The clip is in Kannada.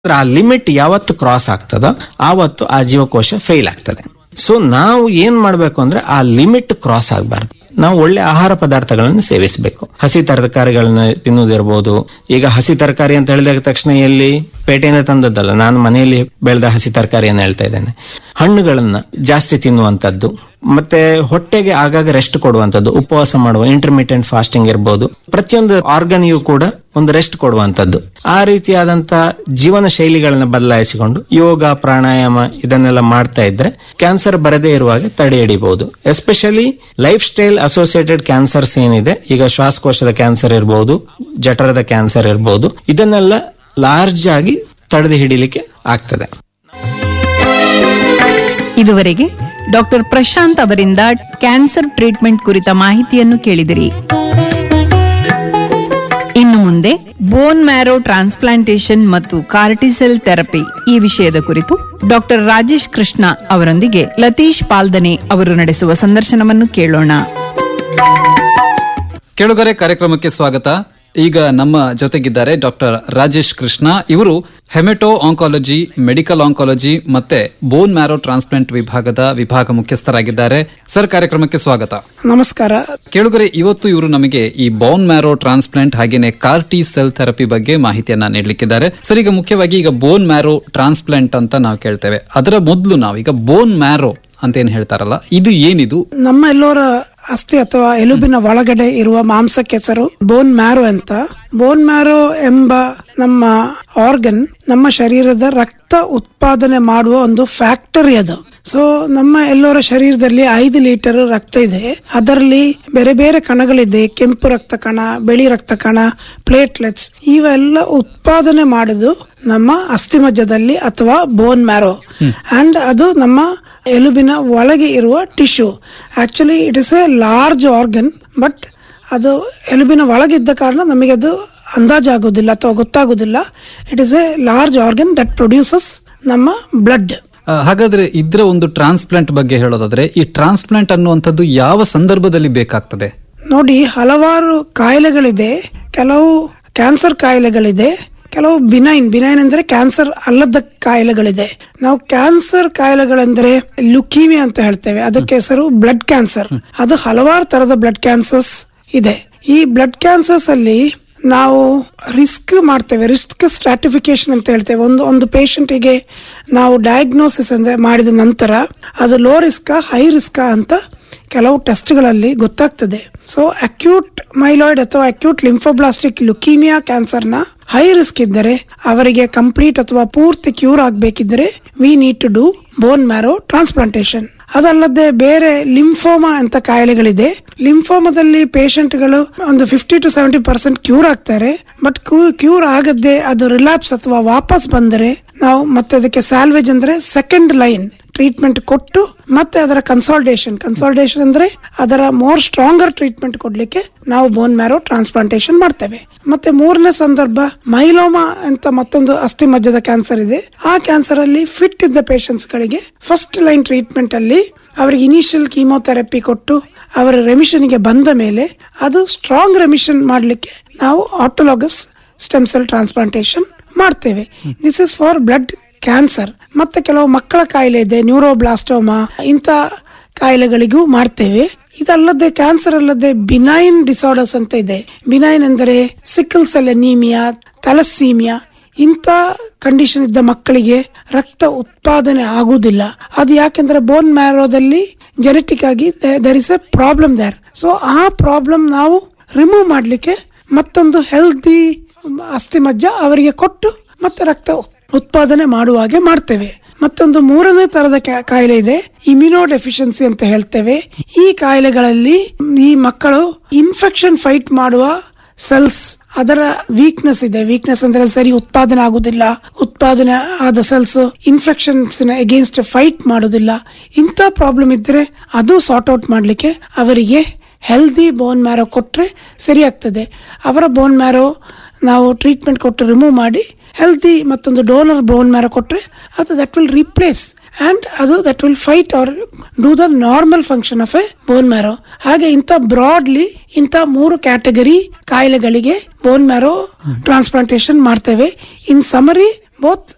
ಆ ಲಿಮಿಟ್ ಯಾವತ್ತು ಕ್ರಾಸ್ ಆಗ್ತದೋ ಆವತ್ತು ಆ ಜೀವಕೋಶ ಫೇಲ್ ಆಗ್ತದೆ ಸೊ ನಾವು ಏನ್ ಮಾಡ್ಬೇಕು ಅಂದ್ರೆ ಆ ಲಿಮಿಟ್ ಕ್ರಾಸ್ ಆಗಬಾರ್ದು ನಾವು ಒಳ್ಳೆ ಆಹಾರ ಪದಾರ್ಥಗಳನ್ನು ಸೇವಿಸಬೇಕು ಹಸಿ ತರಕಾರಿಗಳನ್ನ ತಿನ್ನುವುದಿರ್ಬೋದು ಈಗ ಹಸಿ ತರಕಾರಿ ಅಂತ ಹೇಳಿದ ತಕ್ಷಣ ಎಲ್ಲಿ ಪೇಟೆಯಿಂದ ತಂದದ್ದಲ್ಲ ನಾನು ಮನೆಯಲ್ಲಿ ಬೆಳೆದ ಹಸಿ ತರಕಾರಿಯನ್ನು ಹೇಳ್ತಾ ಇದ್ದೇನೆ ಹಣ್ಣುಗಳನ್ನ ಜಾಸ್ತಿ ತಿನ್ನುವಂತದ್ದು ಮತ್ತೆ ಹೊಟ್ಟೆಗೆ ಆಗಾಗ ರೆಸ್ಟ್ ಕೊಡುವಂತದ್ದು ಉಪವಾಸ ಮಾಡುವ ಇಂಟರ್ಮೀಡಿಯಂಟ್ ಫಾಸ್ಟಿಂಗ್ ಇರ್ಬೋದು ಪ್ರತಿಯೊಂದು ಆರ್ಗನ್ಗೂ ಕೂಡ ಒಂದು ರೆಸ್ಟ್ ಕೊಡುವಂತದ್ದು ಆ ರೀತಿಯಾದಂತ ಜೀವನ ಶೈಲಿಗಳನ್ನ ಬದಲಾಯಿಸಿಕೊಂಡು ಯೋಗ ಪ್ರಾಣಾಯಾಮ ಇದನ್ನೆಲ್ಲ ಮಾಡ್ತಾ ಇದ್ರೆ ಕ್ಯಾನ್ಸರ್ ಬರದೇ ಇರುವಾಗ ತಡೆ ಹಿಡಿಬಹುದು especially life style associated cancers ಏನಿದೆ ಈಗ ಶ್ವಾಸಕೋಶದ ಕ್ಯಾನ್ಸರ್ ಇರಬಹುದು ಜಠರದ ಕ್ಯಾನ್ಸರ್ ಇರಬಹುದು ಇದನ್ನೆಲ್ಲ ಲಾರ್ಜ್ ಆಗಿ ತಡೆದು ಹಿಡಿಲಿಕ್ಕೆ ಆಗ್ತದೆ ಇದುವರೆಗೆ ಡಾಕ್ಟರ್ ಪ್ರಶಾಂತ್ ಅವರಿಂದ ಕ್ಯಾನ್ಸರ್ ಟ್ರೀಟ್ಮೆಂಟ್ ಕುರಿತ ಮಾಹಿತಿಯನ್ನು ಕೇಳಿದಿರಿ ಇನ್ನು ಮುಂದೆ ಬೋನ್ ಮ್ಯಾರೋ ಟ್ರಾನ್ಸ್ಪ್ಲಾಂಟೇಶನ್ ಮತ್ತು ಕಾರ್ಟಿಸೆಲ್ ಥೆರಪಿ ಈ ವಿಷಯದ ಕುರಿತು ಡಾಕ್ಟರ್ ರಾಜೇಶ್ ಕೃಷ್ಣ ಅವರೊಂದಿಗೆ ಲತೀಶ್ ಪಾಲ್ದನೆ ಅವರು ನಡೆಸುವ ಸಂದರ್ಶನವನ್ನು ಕೇಳೋಣ ಕೇಳುಗರೆ ಕಾರ್ಯಕ್ರಮಕ್ಕೆ ಸ್ವಾಗತ ಈಗ ನಮ್ಮ ಜೊತೆಗಿದ್ದಾರೆ ಡಾಕ್ಟರ್ ರಾಜೇಶ್ ಕೃಷ್ಣ ಇವರು ಹೆಮೆಟೋ ಆಂಕಾಲಜಿ ಮೆಡಿಕಲ್ ಆಂಕಾಲಜಿ ಮತ್ತೆ ಬೋನ್ ಮ್ಯಾರೋ ಟ್ರಾನ್ಸ್ಪ್ಲಾಂಟ್ ವಿಭಾಗದ ವಿಭಾಗ ಮುಖ್ಯಸ್ಥರಾಗಿದ್ದಾರೆ ಸರ್ ಕಾರ್ಯಕ್ರಮಕ್ಕೆ ಸ್ವಾಗತ ನಮಸ್ಕಾರ ಕೇಳುಗರೆ ಇವತ್ತು ಇವರು ನಮಗೆ ಈ ಬೋನ್ ಮ್ಯಾರೋ ಟ್ರಾನ್ಸ್ಪ್ಲಾಂಟ್ ಹಾಗೇನೆ ಕಾರ್ಟಿ ಸೆಲ್ ಥೆರಪಿ ಬಗ್ಗೆ ಮಾಹಿತಿಯನ್ನ ನೀಡಲಿಕ್ಕಿದ್ದಾರೆ ಸರ್ ಈಗ ಮುಖ್ಯವಾಗಿ ಈಗ ಬೋನ್ ಮ್ಯಾರೋ ಟ್ರಾನ್ಸ್ಪ್ಲಾಂಟ್ ಅಂತ ನಾವು ಕೇಳ್ತೇವೆ ಅದರ ಮೊದಲು ನಾವು ಈಗ ಬೋನ್ ಮ್ಯಾರೋ ಅಂತ ಏನ್ ಹೇಳ್ತಾರಲ್ಲ ಇದು ಏನಿದು ನಮ್ಮ ಎಲ್ಲರ ಅಸ್ಥಿ ಅಥವಾ ಎಲುಬಿನ ಒಳಗಡೆ ಇರುವ ಮಾಂಸಕ್ಕೆ ಹೆಸರು ಬೋನ್ ಮ್ಯಾರೋ ಅಂತ ಬೋನ್ ಮ್ಯಾರೋ ಎಂಬ ನಮ್ಮ ಆರ್ಗನ್ ನಮ್ಮ ಶರೀರದ ರಕ್ತ ಉತ್ಪಾದನೆ ಮಾಡುವ ಒಂದು ಫ್ಯಾಕ್ಟರಿ ಅದು ಸೊ ನಮ್ಮ ಎಲ್ಲರ ಶರೀರದಲ್ಲಿ ಐದು ಲೀಟರ್ ರಕ್ತ ಇದೆ ಅದರಲ್ಲಿ ಬೇರೆ ಬೇರೆ ಕಣಗಳಿದೆ ಕೆಂಪು ರಕ್ತ ಕಣ ಬಿಳಿ ರಕ್ತ ಕಣ ಪ್ಲೇಟ್ಲೆಟ್ಸ್ ಇವೆಲ್ಲ ಉತ್ಪಾದನೆ ಮಾಡುದು ನಮ್ಮ ಅಸ್ಥಿಮಜ್ಜದಲ್ಲಿ ಅಥವಾ ಬೋನ್ ಮ್ಯಾರೋ ಅಂಡ್ ಅದು ನಮ್ಮ ಎಲುಬಿನ ಒಳಗೆ ಇರುವ tissue actually it is a large organ but ಅದು ಎಲುಬಿನ ಒಳಗಿದ್ದ ಕಾರಣ ನಮಗೆ ಅದು ಅಂದಾಜಾಗೋದಿಲ್ಲ ಅಥವಾ ಗೊತ್ತಾಗೋದಿಲ್ಲ it is a large organ that produces ನಮ್ಮ ಬ್ಲಡ್ ಆ, ಹಾಗಾದ್ರೆ ಇದ್ರ ಒಂದು ಟ್ರಾನ್ಸ್ಪ್ಲಾಂಟ್ ಬಗ್ಗೆ ಹೇಳೋದಾದ್ರೆ ಈ ಟ್ರಾನ್ಸ್ಪ್ಲಾಂಟ್ ಅನ್ನುವಂಥದ್ದು ಯಾವ ಸಂದರ್ಭದಲ್ಲಿ ಬೇಕಾಗ್ತದೆ ನೋಡಿ ಹಲವಾರು ಕಾಯಿಲೆಗಳಿದೆ ಕೆಲವು ಕ್ಯಾನ್ಸರ್ ಕಾಯಿಲೆಗಳಿದೆ ಕೆಲವು ಬಿನೈನ್ ಬಿನೈನ್ ಅಂದ್ರೆ ಕ್ಯಾನ್ಸರ್ ಅಲ್ಲದ ಕಾಯಿಲೆಗಳಿದೆ ನಾವು ಕ್ಯಾನ್ಸರ್ ಕಾಯಿಲೆಗಳೆಂದರೆ ಲುಕೀಮಿಯಾ ಅಂತ ಹೇಳ್ತೇವೆ ಅದಕ್ಕೆ ಹೆಸರು ಬ್ಲಡ್ ಕ್ಯಾನ್ಸರ್ ಅದು ಹಲವಾರು ತರದ ಬ್ಲಡ್ ಕ್ಯಾನ್ಸರ್ಸ್ ಇದೆ ಈ ಬ್ಲಡ್ ಕ್ಯಾನ್ಸರ್ಸ್ ಅಲ್ಲಿ ನಾವು ರಿಸ್ಕ್ ಮಾಡ್ತೇವೆ ರಿಸ್ಕ್ ಸ್ಟ್ರಾಟಿಫಿಕೇಶನ್ ಅಂತ ಹೇಳ್ತೇವೆ ಒಂದು ಒಂದು ಪೇಷಂಟಿಗೆ ನಾವು ಡಯಾಗ್ನೋಸಿಸ್ ಅಂದ್ರೆ ಮಾಡಿದ ನಂತರ ಅದು ಲೋ ರಿಸ್ಕ್ ಹೈ ರಿಸ್ಕ್ ಅಂತ ಕೆಲವು ಟೆಸ್ಟ್ಗಳಲ್ಲಿ ಗೊತ್ತಾಗ್ತದೆ ಸೊ ಅಕ್ಯೂಟ್ ಮೈಲಾಯ್ಡ್ ಅಥವಾ ಅಕ್ಯೂಟ್ ಲಿಂಫೋಬ್ಲಾಸ್ಟಿಕ್ ಲುಕೀಮಿಯಾ ಕ್ಯಾನ್ಸರ್ನ ಹೈ ರಿಸ್ಕ್ ಇದ್ದರೆ ಅವರಿಗೆ ಕಂಪ್ಲೀಟ್ ಅಥವಾ ಪೂರ್ತಿ ಕ್ಯೂರ್ ಆಗಬೇಕಿದ್ದರೆ we need to do bone marrow transplantation ಅದಲ್ಲದೆ ಬೇರೆ ಲಿಂಫೋಮಾ ಅಂತ ಕಾಯಿಲೆಗಳಿದೆ ಲಿಂಫೋಮಾದಲ್ಲಿ ಪೇಷಂಟ್ಗಳು ಒಂದು fifty to seventy percent cure ಆಗ್ತಾರೆ ಬಟ್ ಕ್ಯೂರ್ ಆಗದೆ ಅದು ರಿಲ್ಯಾಪ್ಸ್ ಅಥವಾ ವಾಪಸ್ ಬಂದರೆ ನಾವು ಮತ್ತೆ ಅದಕ್ಕೆ ಸ್ಯಾಲ್ವೇಜ್ ಅಂದ್ರೆ ಸೆಕೆಂಡ್ ಲೈನ್ ಟ್ರೀಟ್ಮೆಂಟ್ ಕೊಟ್ಟು ಮತ್ತೆ ಅದರ ಕನ್ಸಾಲ್ಟೇಷನ್ ಕನ್ಸಾಲ್ಟೇಷನ್ ಅಂದ್ರೆ ಅದರ ಮೋರ್ ಸ್ಟ್ರಾಂಗರ್ ಟ್ರೀಟ್ಮೆಂಟ್ ಕೊಡ್ಲಿಕ್ಕೆ ನಾವು ಬೋನ್ ಮ್ಯಾರೋ ಟ್ರಾನ್ಸ್ಪ್ಲಾಂಟೇಶನ್ ಮಾಡ್ತೇವೆ ಮತ್ತೆ ಮೂರನೇ ಸಂದರ್ಭ ಮೈಲೋಮಾ ಅಂತ ಮತ್ತೊಂದು ಅಸ್ಥಿ ಮಜ್ಜದ ಕ್ಯಾನ್ಸರ್ ಇದೆ ಆ ಕ್ಯಾನ್ಸರ್ ಅಲ್ಲಿ ಫಿಟ್ ಇದ್ದ ಪೇಷಂಟ್ಸ್ ಗಳಿಗೆ ಫಸ್ಟ್ ಲೈನ್ ಟ್ರೀಟ್ಮೆಂಟ್ ಅಲ್ಲಿ ಅವರಿಗೆ ಇನಿಷಿಯಲ್ ಕೀಮೋಥೆರಪಿ ಕೊಟ್ಟು ಅವರ ರೆಮಿಷನ್ ಗೆ ಬಂದ ಮೇಲೆ ಅದು ಸ್ಟ್ರಾಂಗ್ ರೆಮಿಷನ್ ಮಾಡಲಿಕ್ಕೆ ನಾವು ಆಟೋಲಾಗಸ್ ಸ್ಟೆಮ್ ಸೆಲ್ ಟ್ರಾನ್ಸ್ಪ್ಲಾಂಟೇಶನ್ ಮಾಡ್ತೇವೆ this is for blood cancer ಮತ್ತೆ ಕೆಲವು ಮಕ್ಕಳ ಕಾಯಿಲೆ ಇದೆ ನ್ಯೂರೋಬ್ಲಾಸ್ಟೋಮಾ ಇಂಥ ಕಾಯಿಲೆಗಳಿಗೂ ಮಾಡ್ತೇವೆ ಇದಲ್ಲದೆ ಕ್ಯಾನ್ಸರ್ ಅಲ್ಲದೆ ಬಿನೈನ್ ಡಿಸಾರ್ಡರ್ಸ್ ಅಂತ ಇದೆ ಬಿನೈನ್ ಎಂದರೆ ಸಿಕ್ಕಲ್ ಸೆಲ್ ಎನೀಮಿಯಾ ಥಲಸೀಮಿಯಾ ಇಂಥ ಕಂಡೀಷನ್ ಇದ್ದ ಮಕ್ಕಳಿಗೆ ರಕ್ತ ಉತ್ಪಾದನೆ ಆಗುವುದಿಲ್ಲ ಅದು ಯಾಕೆಂದ್ರೆ ಬೋನ್ ಮ್ಯಾರೋದಲ್ಲಿ ಜೆನೆಟಿಕ್ ಆಗಿ there is a problem there so ಆ ಪ್ರಾಬ್ಲಮ್ ನಾವು ರಿಮೂವ್ ಮಾಡಲಿಕ್ಕೆ ಮತ್ತೊಂದು ಹೆಲ್ದಿ ಅಸ್ಥಿಮಜ್ಜ ಅವರಿಗೆ ಕೊಟ್ಟು ಮತ್ತೆ ರಕ್ತ ಉತ್ಪಾದನೆ ಮಾಡುವ ಹಾಗೆ ಮಾಡ್ತೇವೆ ಮತ್ತೊಂದು ಮೂರನೇ ತರದ ಕಾ- ಕಾಯಿಲೆ ಇದೆ ಇಮ್ಯುನೋ ಡೆಫಿಷಿಯನ್ಸಿ ಅಂತ ಹೇಳ್ತೇವೆ ಈ ಕಾಯಿಲೆಗಳಲ್ಲಿ ಈ ಮಕ್ಕಳು ಇನ್ಫೆಕ್ಷನ್ ಫೈಟ್ ಮಾಡುವ ಸೆಲ್ಸ್ ಅದರ ವೀಕ್ನೆಸ್ ಇದೆ ವೀಕ್ನೆಸ್ ಅಂದ್ರೆ ಸರಿ ಉತ್ಪಾದನೆ ಆಗುದಿಲ್ಲ ಉತ್ಪಾದನೆ ಆದ ಸೆಲ್ಸ್ ಇನ್ಫೆಕ್ಷನ್ಸ್ ಅಗೇನ್ಸ್ಟ್ ಫೈಟ್ ಮಾಡುದಿಲ್ಲ ಇಂಥ ಪ್ರಾಬ್ಲಮ್ ಇದ್ರೆ ಅದು ಸಾರ್ಟ್ ಔಟ್ ಮಾಡ್ಲಿಕ್ಕೆ ಅವರಿಗೆ ಹೆಲ್ದಿ ಬೋನ್ ಮ್ಯಾರೋ ಕೊಟ್ರೆ ಸರಿ ಆಗ್ತದೆ ಅವರ ಬೋನ್ ಮ್ಯಾರೋ ನಾವು ಟ್ರೀಟ್ಮೆಂಟ್ ಕೊಟ್ಟು ರಿಮೂವ್ ಮಾಡಿ ಹೆಲ್ದಿ ಮತ್ತೊಂದು ಡೋನರ್ ಬೋನ್ ಮ್ಯಾರೋ ಕೊಟ್ರೆ ಅದು ದಟ್ ವಿಲ್ ರೀಪ್ಲೇಸ್ ಅಂಡ್ ಅದು that will fight or do the normal function of a bone marrow ಹಾಗೆ ಇಂಥ ಬ್ರಾಡ್ಲಿ ಇಂಥ ಮೂರು ಕ್ಯಾಟಗರಿ ಕಾಯಿಲೆಗಳಿಗೆ ಬೋನ್ ಮ್ಯಾರೋ ಟ್ರಾನ್ಸ್ಪ್ಲಾಂಟೇಶನ್ ಮಾಡ್ತೇವೆ ಇನ್ ಸಮರಿ ಬೋತ್